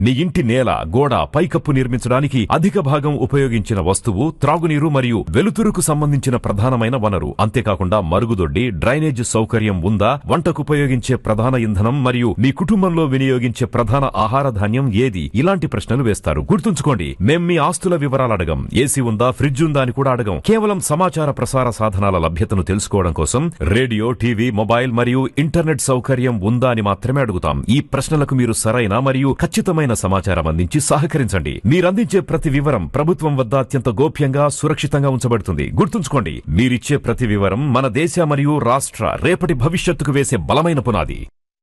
నీ ఇంటి నేల గోడ పైకప్పు నిర్మించడానికి అధిక భాగం ఉపయోగించిన వస్తువు త్రాగునీరు మరియు వెలుతురుకు సంబంధించిన ప్రధానమైన వనరు అంతేకాకుండా మరుగుదొడ్డి డ్రైనేజ్ సౌకర్యం ఉందా వంటకు ఉపయోగించే ప్రధాన ఇంధనం మరియు మీ కుటుంబంలో వినియోగించే ప్రధాన ఆహార ధాన్యం ఏది ఇలాంటి ప్రశ్నలు వేస్తారు గుర్తుంచుకోండి మేం మీ ఆస్తుల వివరాలు అడగం ఏసీ ఉందా ఫ్రిడ్జ్ ఉందా అని కూడా అడగం కేవలం సమాచార ప్రసార సాధనాల లభ్యతను తెలుసుకోవడం కోసం రేడియో టీవీ మొబైల్ మరియు ఇంటర్నెట్ సౌకర్యం ఉందా అని మాత్రమే అడుగుతాం ఈ ప్రశ్నలకు మీరు సరైన మరియు ఖచ్చితమైన సమాచారం అందించి సహకరించండి మీరందించే ప్రతి వివరం ప్రభుత్వం వద్ద అత్యంత గోప్యంగా సురక్షితంగా ఉంచబడుతుంది గుర్తుంచుకోండి మీరిచ్చే ప్రతి వివరం మన దేశ మరియు రాష్ట్ర రేపటి భవిష్యత్తుకు వేసే బలమైన పునాది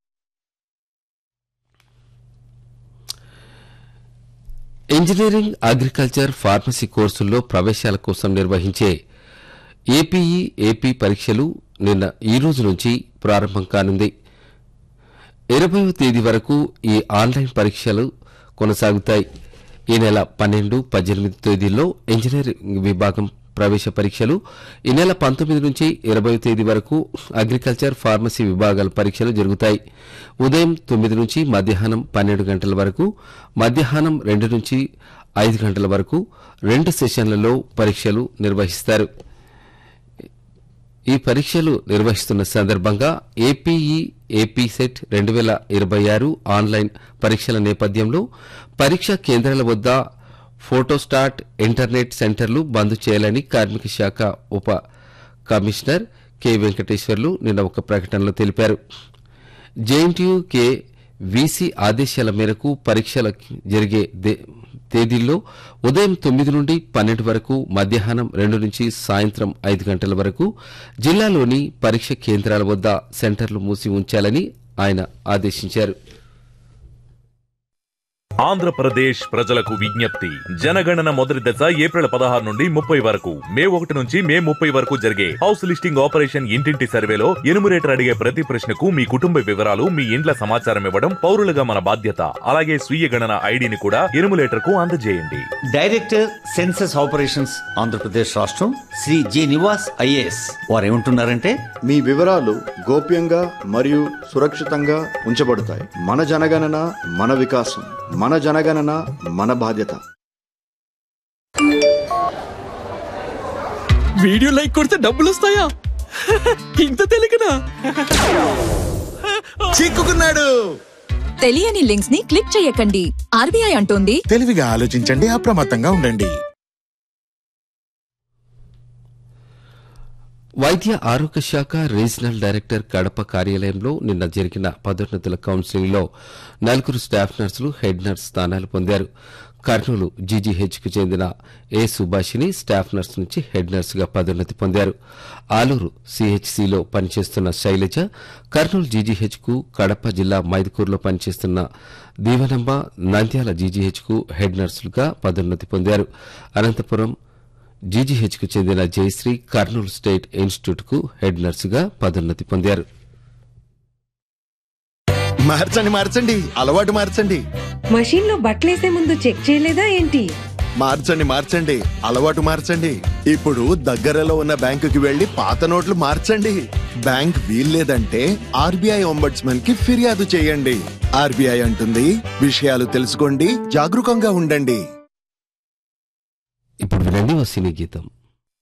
ఇంజనీరింగ్ అగ్రికల్చర్ ఫార్మసీ కోర్సుల్లో ప్రవేశాల కోసం నిర్వహించే ఏపీఈ ఏపీ పరీక్షలు నిన్న ఈ రోజు నుంచి ప్రారంభం కానుంది ఇరవయవ తేదీ వరకు ఈ ఆన్లైన్ పరీక్షలు కొనసాగుతాయి ఈ నెల పన్నెండు పద్దెనిమిది తేదీల్లో ఇంజనీరింగ్ విభాగం ప్రవేశ పరీక్షలు ఈ నెల పంతొమ్మిది నుంచి ఇరవై తేదీ వరకు అగ్రికల్చర్ ఫార్మసీ విభాగాల పరీక్షలు జరుగుతాయి ఉదయం తొమ్మిది నుంచి మధ్యాహ్నం పన్నెండు గంటల వరకు మధ్యాహ్నం రెండు నుంచి ఐదు గంటల వరకు రెండు సెషన్లలో పరీక్షలు నిర్వహిస్తారు ఈ పరీక్షలు నిర్వహిస్తున్న సందర్భంగా ఏపీఈ ఏపీ సెట్ రెండు వేల ఇరవై ఆరు ఆన్లైన్ పరీక్షల నేపథ్యంలో పరీక్షా కేంద్రాల వద్ద ఫోటోస్టాట్ ఇంటర్నెట్ సెంటర్లు బంద్ చేయాలని కార్మిక శాఖ ఉప కమిషనర్ కె వెంకటేశ్వర్లు నిన్న ఒక ప్రకటనలో తెలిపారు జేఎన్టీయూ కే వీసీ ఆదేశాల మేరకు పరీక్షల జరిగే దే- తేదీల్లో ఉదయం తొమ్మిది నుండి పన్నెండు వరకు మధ్యాహ్నం రెండు నుంచి సాయంత్రం ఐదు గంటల వరకు జిల్లాలోని పరీక్ష కేంద్రాల వద్ద సెంటర్లు మూసి ఉంచాలని ఆయన ఆదేశించారు ఆంధ్రప్రదేశ్ ప్రజలకు విజ్ఞప్తి జనగణన మొదటి దశ ఏప్రిల్ పదహారు నుండి ముప్పై వరకు మే ఒకటి నుంచి మే ముప్పై వరకు జరిగే హౌస్ లిస్టింగ్ ఆపరేషన్ ఇంటింటి సర్వేలో ఎనుమరేటర్ అడిగే ప్రతి ప్రశ్నకు మీ కుటుంబ వివరాలు మీ ఇండ్ల సమాచారం ఇవ్వడం పౌరులుగా మన బాధ్యత అలాగే స్వీయ గణన ఐడిని కూడా ఎనుమరేటర్ కు అందజేయండి డైరెక్టర్ సెన్సస్ ఆపరేషన్స్ ఆంధ్రప్రదేశ్ రాష్ట్రం శ్రీ జి నివాస్ ఐఏఎస్ వారు ఏమంటున్నారంటే మీ వివరాలు గోప్యంగా మరియు సురక్షితంగా ఉంచబడతాయి మన జనగణన మన వికాసం మన జనగణన మన బాధ్యత వీడియో లైక్ కొడితే డబ్బులు వస్తాయా ఇంత తెలియకనా చిక్కుకున్నాడు తెలియని లింక్స్ ని క్లిక్ చేయకండి ఆర్బీఐ అంటోంది తెలివిగా ఆలోచించండి అప్రమత్తంగా ఉండండి వైద్య ఆరోగ్య శాఖ రీజనల్ డైరెక్టర్ కడప కార్యాలయంలో నిన్న జరిగిన పదోన్నతుల కౌన్సిలింగ్ లో నలుగురు స్టాఫ్ నర్సులు హెడ్ నర్స్ స్థానాలు పొందారు కర్నూలు జీజీహెచ్ కు చెందిన ఏ సుభాషిని స్టాఫ్ నర్స్ నుంచి హెడ్ నర్స్ గా పదోన్నతి పొందారు ఆలూరు సిహెచ్సిలో పనిచేస్తున్న శైలజ కర్నూలు జీజీహెచ్ కు కడప జిల్లా మైదుకూరులో పనిచేస్తున్న దీవనంబ నంద్యాల జీజీహెచ్ కు హెడ్ నర్సులుగా పదోన్నతి పొందారు అనంతపురం జీజీహెచ్ కు చెందిన జయశ్రీ కర్నూలు స్టేట్ ఇన్స్టిట్యూట్ కు హెడ్ నర్సుగా పదోన్నతి పొందారు మార్చండి మార్చండి అలవాటు మార్చండి మషీన్ లో బట్టలేసే ముందు చెక్ చేయలేదా ఏంటి మార్చండి మార్చండి అలవాటు మార్చండి ఇప్పుడు దగ్గరలో ఉన్న బ్యాంకుకి వెళ్లి పాత నోట్లు మార్చండి బ్యాంక్ వీల్లేదంటే ఆర్బీఐ ఒంబడ్స్మన్ కి ఫిర్యాదు చేయండి ఆర్బీఐ అంటుంది విషయాలు తెలుసుకోండి జాగరూకంగా ఉండండి ఇప్పుడు వినండి ఓ సినీ గీతం